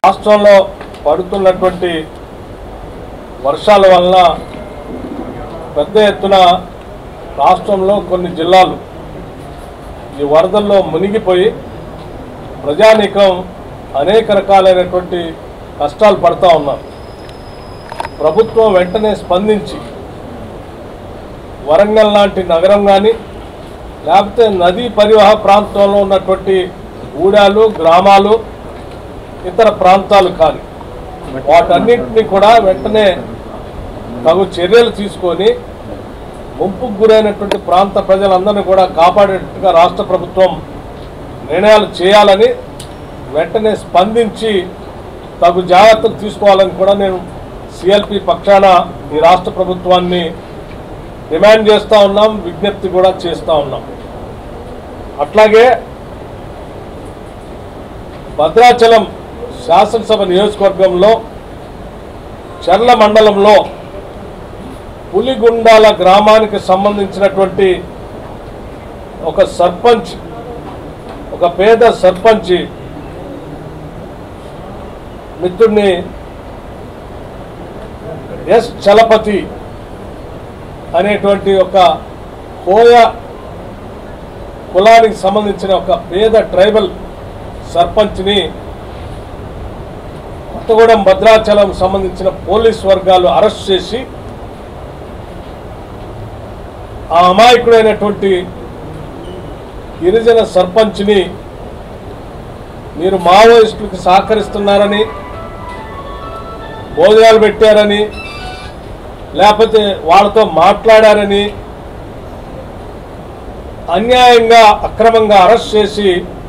రాష్ట్రంలో పడుతున్నటువంటి వర్షాల వలన పెద్ద ఎత్తున రాష్ట్రంలో కొన్ని జిల్లాలు ఈ వరదల్లో మునిగిపోయి ప్రజానీకం అనేక రకాలైనటువంటి కష్టాలు పడతా ఉన్నారు ప్రభుత్వం వెంటనే స్పందించి వరంగల్ లాంటి నగరం కానీ లేకపోతే నదీ పరివాహ ప్రాంతంలో ఉన్నటువంటి ఊడాలు గ్రామాలు ఇతర ప్రాంతాలు కానీ వాటన్నిటిని కూడా వెంటనే తగు చర్యలు తీసుకొని ముంపుకు గురైనటువంటి ప్రాంత ప్రజలందరినీ కూడా కాపాడేట్టుగా రాష్ట్ర ప్రభుత్వం నిర్ణయాలు చేయాలని వెంటనే స్పందించి తగు జాగ్రత్తలు తీసుకోవాలని కూడా నేను సిఎల్పి పక్షాన ఈ రాష్ట్ర ప్రభుత్వాన్ని డిమాండ్ చేస్తూ ఉన్నాం విజ్ఞప్తి కూడా చేస్తూ ఉన్నాం అట్లాగే భద్రాచలం శాసనసభ నియోజకవర్గంలో చర్ల మండలంలో పులిగుండాల గ్రామానికి సంబంధించినటువంటి ఒక సర్పంచ్ ఒక పేద సర్పంచ్ మిత్రుడిని ఎస్ చలపతి అనేటువంటి ఒక కోయ కులానికి సంబంధించిన ఒక పేద ట్రైబల్ సర్పంచ్ని కొత్తగూడెం భద్రాచలం సంబంధించిన పోలీస్ వర్గాలు అరెస్ట్ చేసి ఆ అమాయకుడైనటువంటి గిరిజన సర్పంచ్ని మీరు మావోయిస్టులకు సహకరిస్తున్నారని భోజనాలు పెట్టారని లేకపోతే వాళ్ళతో మాట్లాడారని అన్యాయంగా అక్రమంగా అరెస్ట్ చేసి